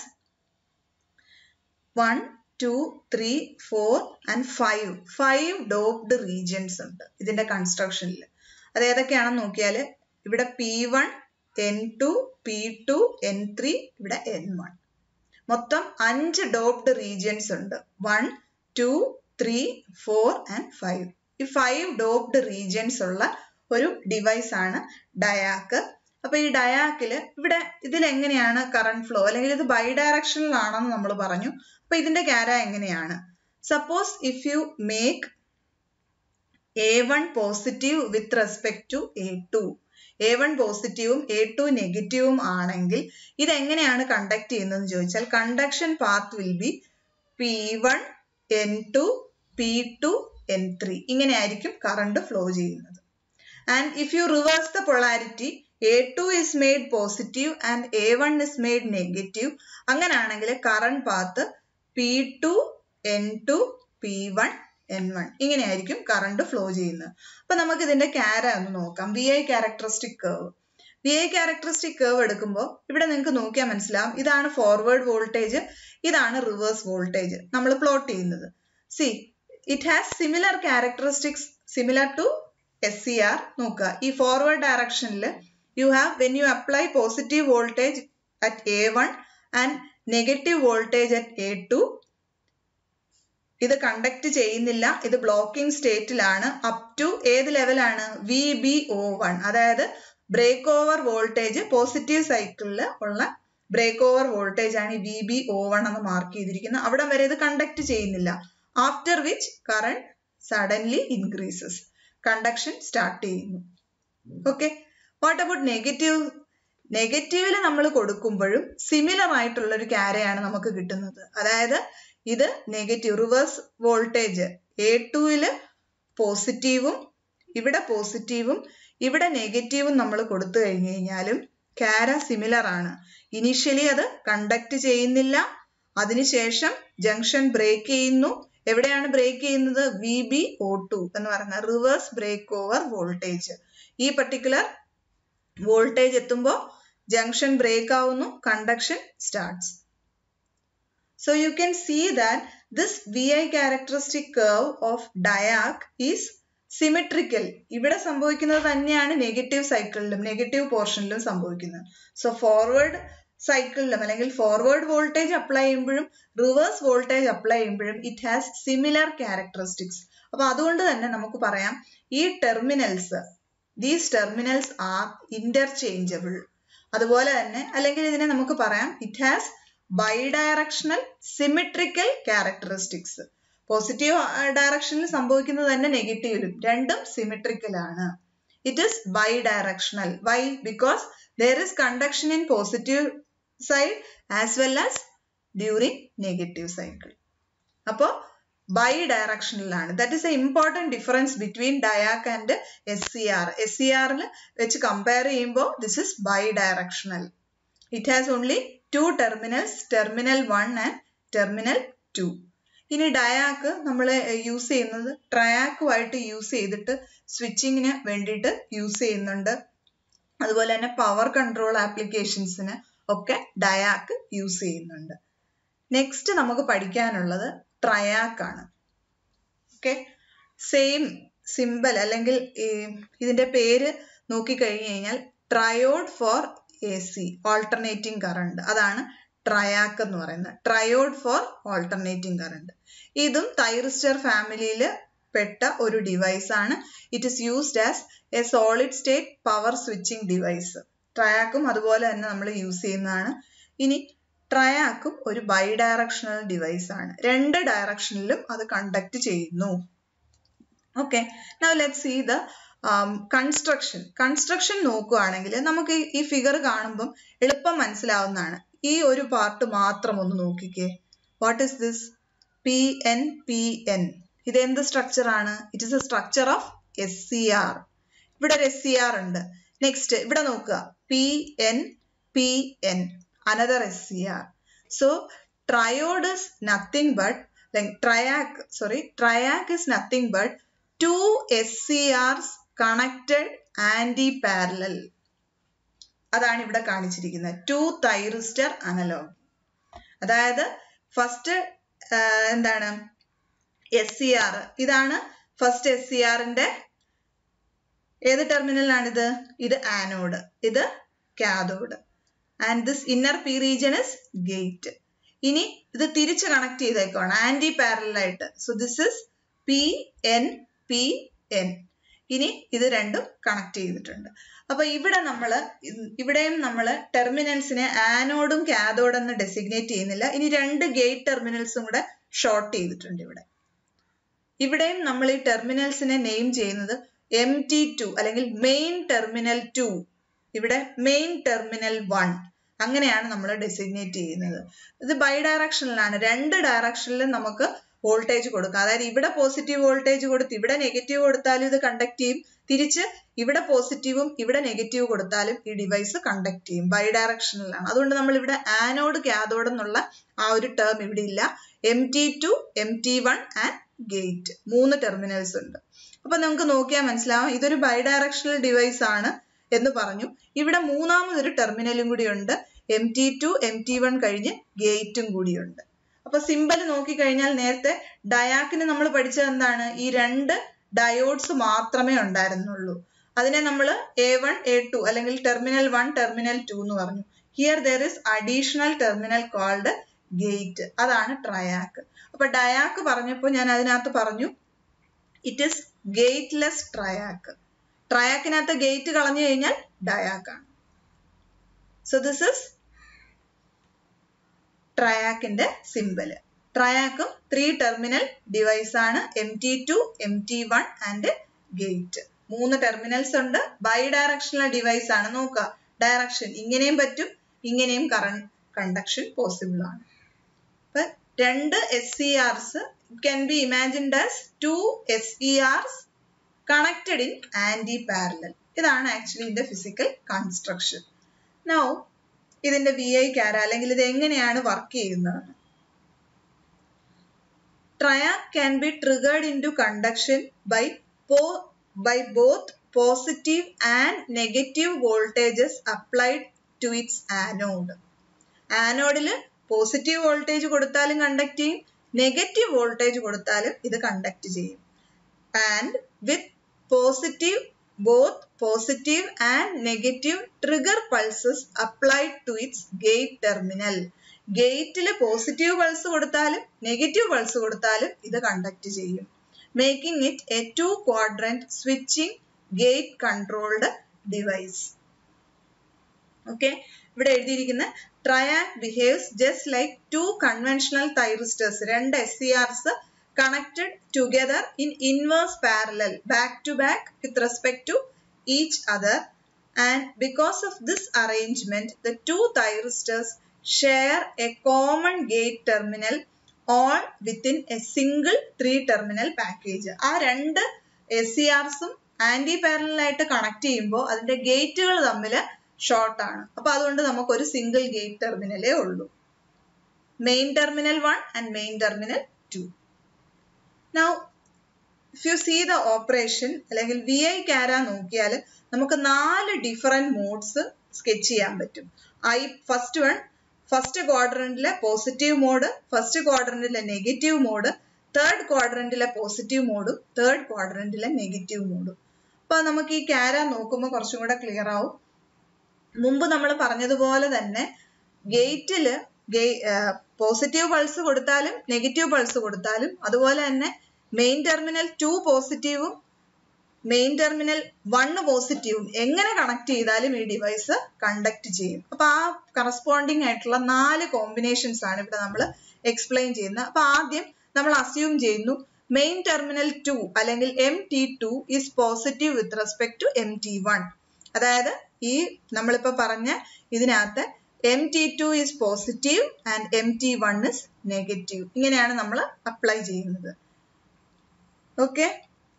one two three four and five five doped regions ഉണ്ട് ഇതിന്റെ കൺസ്ട്രക്ഷനിൽ അത് ഏതൊക്കെയാണെന്ന് നോക്കിയാൽ ഇവിടെ P one N two P two N three ഇവിടെ എൻ വൺ മൊത്തം അഞ്ച് ഡോപ്ഡ് റീജിയൻസ് ഉണ്ട് one two three four and five ഈ ഫൈവ് ഡോപ്ഡ് റീജിയൻസ് ഉള്ള ഒരു ഡിവൈസ് ആണ് ഡയാക്ക് അപ്പൊ ഈ ഡയാക്കില് ഇവിടെ ഇതിൽ എങ്ങനെയാണ് കറണ്ട് ഫ്ലോ അല്ലെങ്കിൽ ഇത് ബൈ ഡയറക്ഷനിൽ ആണെന്ന് നമ്മൾ പറഞ്ഞു അപ്പൊ ഇതിന്റെ ക്യാര എങ്ങനെയാണ് suppose if you make A one positive with respect to A two A one പോസിറ്റീവും എ ടു നെഗറ്റീവും ആണെങ്കിൽ ഇത് എങ്ങനെയാണ് കണ്ടക്ട് ചെയ്യുന്നതെന്ന് ചോദിച്ചാൽ conduction path will be P one N two P two N three ഇങ്ങനെയായിരിക്കും കറണ്ട് ഫ്ലോ ചെയ്യുന്നത് and if you reverse the polarity A two is made positive and A one is made negative അങ്ങനെയാണെങ്കിൽ current path P two N two P one N one ഇങ്ങനെയായിരിക്കും current flow ചെയ്യുന്നത് അപ്പൊ നമുക്ക് ഇതിന്റെ ക്യാര ഒന്ന് നോക്കാം V I characteristic curve V I characteristic curve എടുക്കുമ്പോൾ ഇവിടെ നിങ്ങൾക്ക് നോക്കിയാൽ മനസ്സിലാവും ഇതാണ് ഫോർവേഡ് വോൾട്ടേജ് ഇതാണ് റിവേഴ്സ് വോൾട്ടേജ് നമ്മൾ പ്ലോട്ട് ചെയ്യുന്നത് see it has similar characteristics similar to S C R നോക്കുക ഈ ഫോർവേഡ് ഡയറക്ഷനിൽ you have when you apply positive voltage at A one and negative voltage at A two ഇത് conduct ചെയ്യുന്നില്ല ഇത് blocking സ്റ്റേറ്റിലാണ് up to ഏത് ലെവലാണ് V B O one അതായത് break over voltage positive സൈക്കിളിൽ ഉള്ള ബ്രേക്ക് ഓവർ വോൾട്ടേജ് ആണ് V B O one എന്ന് മാർക്ക് ചെയ്തിരിക്കുന്നത് അവിടെ വരെ ഇത് കണ്ടക്ട് ചെയ്യുന്നില്ല after which current suddenly increases conduction start ചെയ്യുന്നു ഓക്കെ വാട്ട് അബൌട്ട് നെഗറ്റീവ് നെഗറ്റീവിൽ നമ്മൾ കൊടുക്കുമ്പോഴും സിമിലർ ആയിട്ടുള്ള ഒരു ക്യാരയാണ് നമുക്ക് കിട്ടുന്നത് അതായത് ഇത് നെഗറ്റീവ് റിവേഴ്സ് വോൾട്ടേജ് എ ടുവില് പോസിറ്റീവും ഇവിടെ പോസിറ്റീവും ഇവിടെ നെഗറ്റീവും നമ്മൾ കൊടുത്തു കഴിഞ്ഞു കഴിഞ്ഞാലും ക്യാര സിമിലർ ആണ് ഇനീഷ്യലി അത് കണ്ടക്ട് ചെയ്യുന്നില്ല അതിനുശേഷം ജംഗ്ഷൻ ബ്രേക്ക് ചെയ്യുന്നു എവിടെയാണ് ബ്രേക്ക് ചെയ്യുന്നത് വി ബി ഒ ടു എന്ന് പറയുന്ന റിവേഴ്സ് ബ്രേക്ക് ഓവർ വോൾട്ടേജ് ഈ പർട്ടിക്കുലർ വോൾട്ടേജ് എത്തുമ്പോൾ ജംഗ്ഷൻ ബ്രേക്ക് ആവുന്നു conduction starts So you can see that this VI characteristic curve of diac is symmetrical ഇവിടെ സംഭവിക്കുന്നത് തന്നെയാണ് നെഗറ്റീവ് സൈക്കിളിലും നെഗറ്റീവ് പോർഷനിലും സംഭവിക്കുന്നത് സോ ഫോർവേഡ് സൈക്കിളിലും അല്ലെങ്കിൽ ഫോർവേഡ് വോൾട്ടേജ് അപ്ലൈ ചെയ്യുമ്പോഴും റിവേഴ്സ് വോൾട്ടേജ് അപ്ലൈ ചെയ്യുമ്പോഴും ഇറ്റ് ഹാസ് സിമിലർ ക്യാരക്ടറിസ്റ്റിക്സ് അപ്പൊ അതുകൊണ്ട് തന്നെ നമുക്ക് പറയാം ഈ terminals these terminals are interchangeable അതുപോലെ തന്നെ അല്ലെങ്കിൽ ഇതിനെ നമുക്ക് പറയാം it has bidirectional symmetrical characteristics positive ഡയറക്ഷനിൽ സംഭവിക്കുന്നത് തന്നെ നെഗറ്റീവിലും രണ്ടും സിമെട്രിക്കൽ ആണ് it is bidirectional why because there is conduction in positive side as well as during negative cycle അപ്പോൾ ബൈ ഡയറക്ഷനിലാണ് that is A important difference between diac and S C R S C ആറിൽ വെച്ച് compare ചെയ്യുമ്പോൾ this is bidirectional it has only two terminals terminal one and terminal two ഇനി diac നമ്മൾ use ചെയ്യുന്നത് ട്രയാക്കുമായിട്ട് use ചെയ്തിട്ട് സ്വിച്ചിങ്ങിന് വേണ്ടിയിട്ട് use ചെയ്യുന്നുണ്ട് അതുപോലെ തന്നെ പവർ കൺട്രോൾ ആപ്ലിക്കേഷൻസിന് ഒക്കെ ഡയാക്ക് യൂസ് ചെയ്യുന്നുണ്ട് നെക്സ്റ്റ് നമുക്ക് പഠിക്കാനുള്ളത് ട്രയാക്ക് ആണ് ഓക്കെ സെയിം സിമ്പൽ അല്ലെങ്കിൽ ഇതിന്റെ പേര് നോക്കിക്കഴിഞ്ഞു കഴിഞ്ഞാൽ triode for A C alternating current അതാണ് ട്രയാക്ക് എന്ന് പറയുന്നത് ട്രയോഡ് ഫോർ ഓൾട്ടർനേറ്റിംഗ് കറണ്ട് ഇതും തൈറിസ്റ്റർ ഫാമിലിയിൽ പെട്ട ഒരു ഡിവൈസ് ആണ് it is used as a solid state power switching device ട്രയാക്കും അതുപോലെ തന്നെ നമ്മൾ യൂസ് ചെയ്യുന്നതാണ് ഇനി ട്രയാക്കും ഒരു ബൈ ഡയറക്ഷണൽ ഡിവൈസ് ആണ് രണ്ട് ഡയറക്ഷനിലും അത് കണ്ടക്ട് ചെയ്യുന്നു okay now let see the construction construction നോക്കുകയാണെങ്കിൽ നമുക്ക് ഈ ഫിഗർ കാണുമ്പം എളുപ്പം മനസ്സിലാവുന്നതാണ് ഈ ഒരു പാർട്ട് മാത്രം ഒന്ന് നോക്കിക്കേ what is this P N P N ഇത് എന്ത് സ്ട്രക്ചർ ആണ് it is a structure of S C R ഇവിടെ ഒരു എസ് സി ആർ ഉണ്ട് നെക്സ്റ്റ് ഇവിടെ നോക്കുക P N P N another S C R so triode is nothing but triac sorry triac is nothing but two S C Rs connected anti parallel അതാണ് ഇവിടെ കാണിച്ചിരിക്കുന്നത് two thyristor analog അതായത് first എന്താണ് S C R ഇതാണ് first S C ആറിന്റെ ഏത് ടെർമിനലാണിത് ഇത് ആനോഡ് ഇത് cathode and this inner P region is gate ഇനി ഇത് തിരിച്ച് കണക്ട് ചെയ്തേക്കാണ് ആന്റി പാരലൽ ആയിട്ട് so this is P N P N ഇനി ഇത് രണ്ടും കണക്ട് ചെയ്തിട്ടുണ്ട് അപ്പൊ ഇവിടെ നമ്മൾ ഇവിടെയും നമ്മൾ ടെർമിനൽസിനെ ആനോഡും കാഥോഡും എന്ന് ഡെസിഗ്നേറ്റ് ചെയ്യുന്നില്ല ഇനി രണ്ട് ഗേറ്റ് ടെർമിനൽസും കൂടെ ഷോർട്ട് ചെയ്തിട്ടുണ്ട് ഇവിടെ ഇവിടെയും നമ്മൾ ഈ ടെർമിനൽസിനെ നെയിം ചെയ്യുന്നത് എം ടി ടു അല്ലെങ്കിൽ മെയിൻ ടെർമിനൽ ടു ഇവിടെ മെയിൻ ടെർമിനൽ വൺ അങ്ങനെയാണ് നമ്മൾ ഡെസിഗ്നേറ്റ് ചെയ്യുന്നത് ഇത് ബൈ ഡയറക്ഷനിലാണ് രണ്ട് ഡയറക്ഷനിലും നമുക്ക് വോൾട്ടേജ് കൊടുക്കാം അതായത് ഇവിടെ പോസിറ്റീവ് വോൾട്ടേജ് കൊടുത്ത് ഇവിടെ നെഗറ്റീവ് കൊടുത്താലും ഇത് കണ്ടക്ട് ചെയ്യും തിരിച്ച് ഇവിടെ പോസിറ്റീവും ഇവിടെ നെഗറ്റീവ് കൊടുത്താലും ഈ ഡിവൈസ് കണ്ടക്ട് ചെയ്യും ബൈ ഡയറക്ഷനിലാണ് അതുകൊണ്ട് നമ്മൾ ഇവിടെ ആനോഡ് കാഥോഡ് എന്നുള്ള ആ ഒരു ടേം ഇവിടെ ഇല്ല M T two M T one and gate മൂന്ന് ടെർമിനൽസ് ഉണ്ട് അപ്പൊ നമുക്ക് നോക്കിയാൽ മനസ്സിലാവും ഇതൊരു ബൈ ഡയറക്ഷണൽ ഡിവൈസ് ആണ് എന്ന് പറഞ്ഞു ഇവിടെ മൂന്നാമതൊരു ടെർമിനലും കൂടി ഉണ്ട് M T two M T one കഴിഞ്ഞ് ഗേറ്റും കൂടിയുണ്ട് അപ്പൊ സിമ്പൽ നോക്കിക്കഴിഞ്ഞാൽ നേരത്തെ ഡയാക്കിന് നമ്മൾ പഠിച്ചത് എന്താണ് ഈ രണ്ട് ഡയോഡ്സ് മാത്രമേ ഉണ്ടായിരുന്നുള്ളൂ അതിനെ നമ്മൾ എ വൺ എ ടു അല്ലെങ്കിൽ ടെർമിനൽ വൺ ടെർമിനൽ ടു എന്ന് പറഞ്ഞു here there is additional terminal called gate അതാണ് ട്രയാക്ക് അപ്പൊ ഡയാക്ക് പറഞ്ഞപ്പോൾ ഞാൻ അതിനകത്ത് പറഞ്ഞു ഇറ്റ് ഇസ് ഗേറ്റ്ലെസ് ട്രയാക്ക് ട്രയാക്കിനകത്ത് ഗേറ്റ് കളഞ്ഞു കഴിഞ്ഞാൽ ഡയാക്കാണ് സോ ദിസ് ഇസ് ട്രയാക്കിന്റെ സിമ്പല് ട്രയാക്കും ത്രീ ടെർമിനൽ ഡിവൈസ് ആണ് M T two M T one and gate മൂന്ന് ടെർമിനൽസ് ഉണ്ട് ബൈ ഡയറക്ഷണൽ ഡിവൈസ് ആണ് നോക്കുക ഡയറക്ഷൻ ഇങ്ങനെയും പറ്റും ഇങ്ങനെയും കറണ്ട് കണ്ടക്ഷൻ പോസിബിൾ ആണ് അപ്പൊ രണ്ട് S C Rs can be imagined as two SERs connected in anti-parallel. ഇതാണ് ആക്ച്വലി ഇതിന്റെ ഫിസിക്കൽ കൺസ്ട്രക്ഷൻ നൗ ഇതിന്റെ വി ഐ ക്യാര അല്ലെങ്കിൽ ഇത് എങ്ങനെയാണ് വർക്ക് ചെയ്യുന്നത് triac can be triggered into conduction by by both positive and negative voltages applied to its anode ആനോഡിൽ positive voltage കൊടുത്താലും കണ്ടക്ട് ചെയ്യും നെഗറ്റീവ് വോൾട്ടേജ് കൊടുത്താലും ഇത് കണ്ടക്ട് ചെയ്യും and with positive both positive and negative trigger pulses applied to its gate terminal ഗേറ്റിൽ positive pulse കൊടുത്താലും negative pulse കൊടുത്താലും ഇത് കണ്ടക്ട് ചെയ്യും making it a two quadrant switching gate controlled device okay ഇവിടെ എഴുതിയിരിക്കുന്ന triac behaves just like two conventional thyristors രണ്ട് S C Rs connected together in inverse parallel back to back with respect to each other and because of this arrangement the two thyristors share a common gate terminal all within a single three terminal package ആ രണ്ട് S C ആർസും anti parallel ആയിട്ട് connect ചെയ്യുമ്പോൾ അതിന്റെ ഗേറ്റുകൾ തമ്മിൽ short ആണ് അപ്പൊ അതുകൊണ്ട് നമുക്ക് ഒരു സിംഗിൾ ഗേറ്റ് ടെർമിനലേ ഉള്ളൂ main terminal one and main terminal two now if you see the operation അല്ലെങ്കിൽ വി ഐ ക്യാര നോക്കിയാൽ നമുക്ക് നാല് ഡിഫറെന്റ് മോഡ്സ് സ്കെച്ച് ചെയ്യാൻ പറ്റും ഐ ഫസ്റ്റ് വൺ ഫസ്റ്റ് ക്വാഡ്രന്റിലെ പോസിറ്റീവ് മോഡ് ഫസ്റ്റ് ക്വാഡ്രന്റിലെ നെഗറ്റീവ് മോഡ് തേർഡ് ക്വാഡ്രന്റിലെ പോസിറ്റീവ് മോഡും തേർഡ് ക്വാഡ്രന്റിലെ നെഗറ്റീവ് മോഡും അപ്പൊ നമുക്ക് ഈ ക്യാര നോക്കുമ്പോൾ കുറച്ചും കൂടെ ക്ലിയർ ആവും മുമ്പ് നമ്മൾ പറഞ്ഞതുപോലെ തന്നെ ഗേറ്റില് പോസിറ്റീവ് പൾസ് കൊടുത്താലും നെഗറ്റീവ് പൾസ് കൊടുത്താലും അതുപോലെ തന്നെ മെയിൻ ടെർമിനൽ ടു പോസിറ്റീവും മെയിൻ ടെർമിനൽ വണ്ണ് പോസിറ്റീവും എങ്ങനെ കണക്ട് ചെയ്താലും ഈ ഡിവൈസ് കണ്ടക്ട് ചെയ്യും അപ്പൊ ആ കറസ്പോണ്ടിങ് ആയിട്ടുള്ള നാല് കോമ്പിനേഷൻസ് ആണ് ഇവിടെ നമ്മൾ എക്സ്പ്ലെയിൻ ചെയ്യുന്നത് അപ്പൊ ആദ്യം നമ്മൾ അസ്യൂം ചെയ്യുന്നു മെയിൻ ടെർമിനൽ ടു അല്ലെങ്കിൽ M T two is positive with respect to M T one അതായത് ഈ നമ്മളിപ്പോ പറഞ്ഞ ഇതിനകത്ത് M T two is positive and M T one is negative ഇങ്ങനെയാണ് നമ്മൾ അപ്ലൈ ചെയ്യുന്നത് ഓക്കെ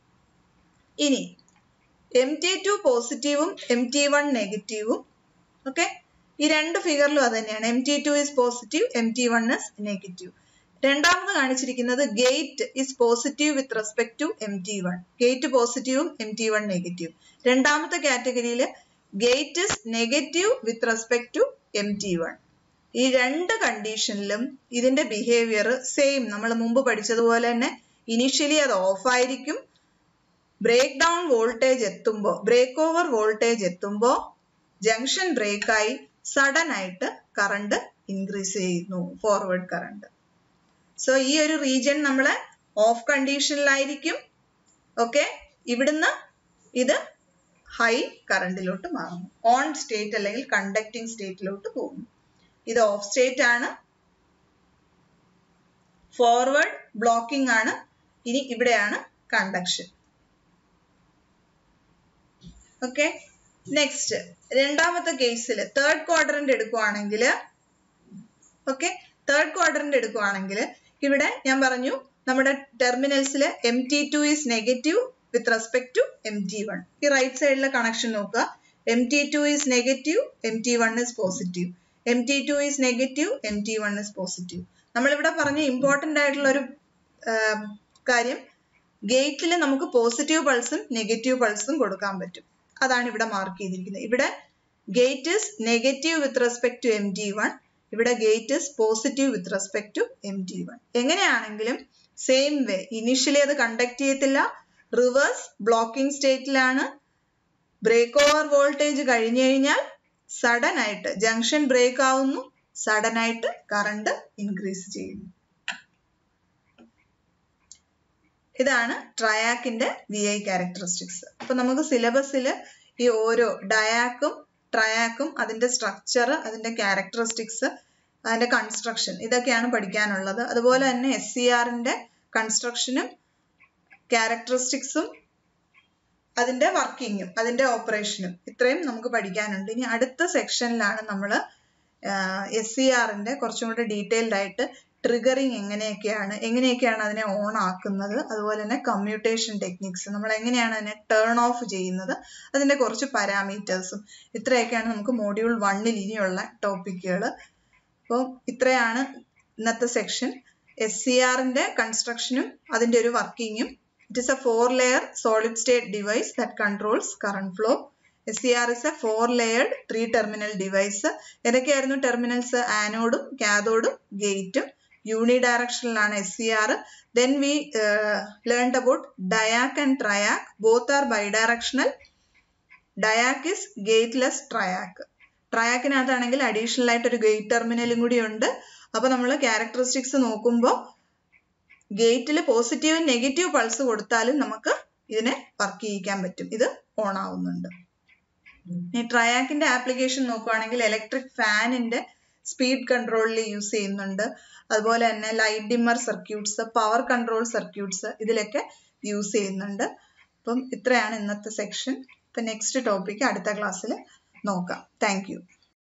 ഇനി എം ടി ടു പോസിറ്റീവും എം ടി വൺ നെഗറ്റീവും ഓക്കെ ഈ രണ്ട് ഫിഗറിലും അത് തന്നെയാണ് M T two is positive M T one is negative രണ്ടാമത് കാണിച്ചിരിക്കുന്നത് gate is positive with respect to M T one gate പോസിറ്റീവും എം ടി വൺ നെഗറ്റീവ് രണ്ടാമത്തെ കാറ്റഗറിയിൽ gate is negative with respect to M T one ഈ രണ്ട് കണ്ടീഷനിലും ഇതിന്റെ behaviour same നമ്മൾ മുമ്പ് പഠിച്ചതുപോലെ തന്നെ ഇനിഷ്യലി അത് ഓഫ് ആയിരിക്കും ബ്രേക്ക് ഡൗൺ വോൾട്ടേജ് എത്തുമ്പോൾ ബ്രേക്ക് ഓവർ വോൾട്ടേജ് എത്തുമ്പോൾ ജംഗ്ഷൻ ബ്രേക്ക് ആയി സഡൻ ആയിട്ട് കറണ്ട് ഇൻക്രീസ് ചെയ്യുന്നു ഫോർവേഡ് കറണ്ട് സോ ഈ ഒരു റീജിയൻ നമ്മൾ ഓഫ് കണ്ടീഷനിലായിരിക്കും ഓക്കെ ഇവിടുന്ന് ഇത് ഹൈ കറണ്ടിലോട്ട് മാറുന്നു ഓൺ സ്റ്റേറ്റ് അല്ലെങ്കിൽ കണ്ടക്ടിങ് സ്റ്റേറ്റിലോട്ട് പോകുന്നു ഇത് ഓഫ് സ്റ്റേറ്റ് ആണ് ഫോർവേഡ് ബ്ലോക്കിംഗ് ആണ് ഇനി ഇവിടെയാണ് കണ്ടക്ഷൻ ഓക്കെ നെക്സ്റ്റ് രണ്ടാമത്തെ കേസിൽ തേർഡ് ക്വാഡ്രന്റ് എടുക്കുവാണെങ്കിൽ ഓക്കെ തേർഡ് ക്വാഡ്രന്റ് എടുക്കുവാണെങ്കിൽ ഇവിടെ ഞാൻ പറഞ്ഞു നമ്മുടെ ടെർമിനൽസിൽ M T two is negative with respect to M T one ഈ റൈറ്റ് സൈഡിലെ കണക്ഷൻ നോക്കുക M T two is negative M T one is positive M T two is negative M T one is positive നമ്മളിവിടെ പറഞ്ഞ important ആയിട്ടുള്ള ഒരു കാര്യം ഗേറ്റിൽ നമുക്ക് പോസിറ്റീവ് പൾസും നെഗറ്റീവ് പൾസും കൊടുക്കാൻ പറ്റും അതാണ് ഇവിടെ മാർക്ക് ചെയ്തിരിക്കുന്നത് ഇവിടെ gate is negative with respect to M T one ഇവിടെ gate is positive with respect to M T one എങ്ങനെയാണെങ്കിലും സെയിം വേ ഇനിഷ്യലി അത് കണ്ടക്ട് ചെയ്യത്തില്ല റിവേഴ്സ് ബ്ലോക്കിംഗ് സ്റ്റേറ്റിലാണ് ബ്രേക്ക് ഓവർ വോൾട്ടേജ് കഴിഞ്ഞു കഴിഞ്ഞാൽ സഡൻ ആയിട്ട് ജംഗ്ഷൻ ബ്രേക്ക് ആവുന്നു സഡൻ ആയിട്ട് കറണ്ട് ഇൻക്രീസ് ചെയ്യുന്നു ഇതാണ് ട്രയാക്കിന്റെ വി ഐ ക്യാരക്ടറിസ്റ്റിക്സ് അപ്പൊ നമുക്ക് സിലബസിൽ ഈ ഓരോ ഡയാക്കും ട്രയാക്കും അതിന്റെ സ്ട്രക്ചർ അതിന്റെ ക്യാരക്ടറിസ്റ്റിക്സ് അതിന്റെ കൺസ്ട്രക്ഷൻ ഇതൊക്കെയാണ് പഠിക്കാനുള്ളത് അതുപോലെ തന്നെ എസ് സി ആറിന്റെ കൺസ്ട്രക്ഷനും ക്യാരക്ടറിസ്റ്റിക്സും അതിന്റെ വർക്കിങ്ങും അതിന്റെ ഓപ്പറേഷനും ഇത്രയും നമുക്ക് പഠിക്കാനുണ്ട് ഇനി അടുത്ത സെക്ഷനിലാണ് നമ്മൾ എസ് സി ആറിന്റെ കുറച്ചും കൂടെ ഡീറ്റെയിൽഡ് ആയിട്ട് ട്രിഗറിങ് എങ്ങനെയൊക്കെയാണ് എങ്ങനെയൊക്കെയാണ് അതിനെ ഓൺ ആക്കുന്നത് അതുപോലെ തന്നെ കമ്മ്യൂട്ടേഷൻ ടെക്നിക്സ് നമ്മൾ എങ്ങനെയാണ് അതിനെ ടേൺ ഓഫ് ചെയ്യുന്നത് അതിന്റെ കുറച്ച് പാരാമീറ്റേഴ്സും ഇത്രയൊക്കെയാണ് നമുക്ക് മോഡ്യൂൾ വണ്ണിൽ ഇനിയുള്ള ടോപ്പിക്കുകൾ അപ്പം ഇത്രയാണ് ഇന്നത്തെ സെക്ഷൻ എസ് സി ആറിന്റെ കൺസ്ട്രക്ഷനും അതിന്റെ ഒരു വർക്കിങ്ങും it is a four layer solid state device that controls current flow S C R is a four layered three terminal device ഏതൊക്കെയായിരുന്നു ടെർമിനൽസ് ആനോഡും കാഥോഡും ഗേറ്റും യൂണി ഡയറക്ഷനിലാണ് S C R then we learned about diac and triac both are bidirectional diac is gateless triac ട്രയാക്കിനകത്താണെങ്കിൽ additional ആയിട്ട് ഒരു gate ടെർമിനലും കൂടി ഉണ്ട് അപ്പൊ നമ്മൾ ക്യാരക്ടറിസ്റ്റിക്സ് നോക്കുമ്പോൾ ഗേറ്റിൽ പോസിറ്റീവ് നെഗറ്റീവ് പൾസ് കൊടുത്താലും നമുക്ക് ഇതിനെ വർക്ക് ചെയ്യിക്കാൻ പറ്റും ഇത് ഓൺ ആവുന്നുണ്ട് ഈ ട്രയാക്കിന്റെ ആപ്ലിക്കേഷൻ നോക്കുവാണെങ്കിൽ ഇലക്ട്രിക് ഫാനിന്റെ സ്പീഡ് കൺട്രോളിൽ യൂസ് ചെയ്യുന്നുണ്ട് അതുപോലെ തന്നെ light dimmer circuits power control circuits ഇതിലൊക്കെ യൂസ് ചെയ്യുന്നുണ്ട് അപ്പം ഇത്രയാണ് ഇന്നത്തെ സെക്ഷൻ ഇപ്പം നെക്സ്റ്റ് ടോപ്പിക്ക് അടുത്ത ക്ലാസ്സിൽ നോക്കാം താങ്ക്